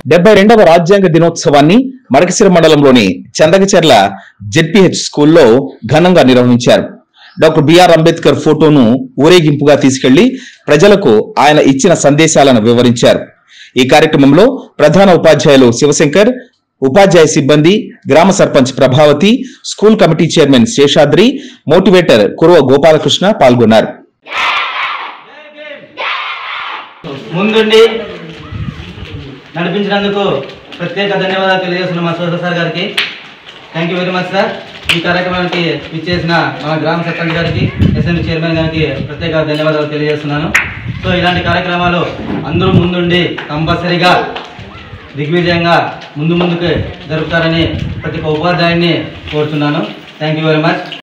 డెబ్బై రెండవ రాజ్యాంగ దినోత్సవాన్ని మడకసిర మండలంలోని చందగచెర్ల జెడ్పీహెచ్ స్కూల్లో ఘనంగా నిర్వహించారు డాక్టర్ బిఆర్ అంబేద్కర్ ఫోటోను ఊరేగింపుగా తీసుకెళ్లి ప్రజలకు ఆయన ఇచ్చిన సందేశాలను వివరించారు ఈ కార్యక్రమంలో ప్రధాన ఉపాధ్యాయులు శివశంకర్ ఉపాధ్యాయ సిబ్బంది గ్రామ sarpanch Prabhavathi school committee chairman Seshadri motivator Kurava Gopalakrishna పాల్గొన్నారు ముందుండి నడిపించినందుకు ప్రత్యేక ధన్యవాదాలు తెలియజేస్తున్నాం మా సోదర సార్ గారికి thank you very much sir ఈ కార్యక్రమానికి ఇచ్చేసిన మన గ్రామ సర్పంచ్ గారికి ఎస్ఎండి చైర్మన్ గారికి ప్రత్యేక ధన్యవాదాలు తెలియజేస్తున్నాను సో ఇలాంటి కార్యక్రమాలు అందరూ ముందుండి కంపల్సరీగా దిగ్విజయంగా ముందు ముందుకు జరుపుతారని ప్రతి ఒక్క ఉపాధ్యాయుడిని కోరుతున్నాను థ్యాంక్ యూ వెరీ మచ్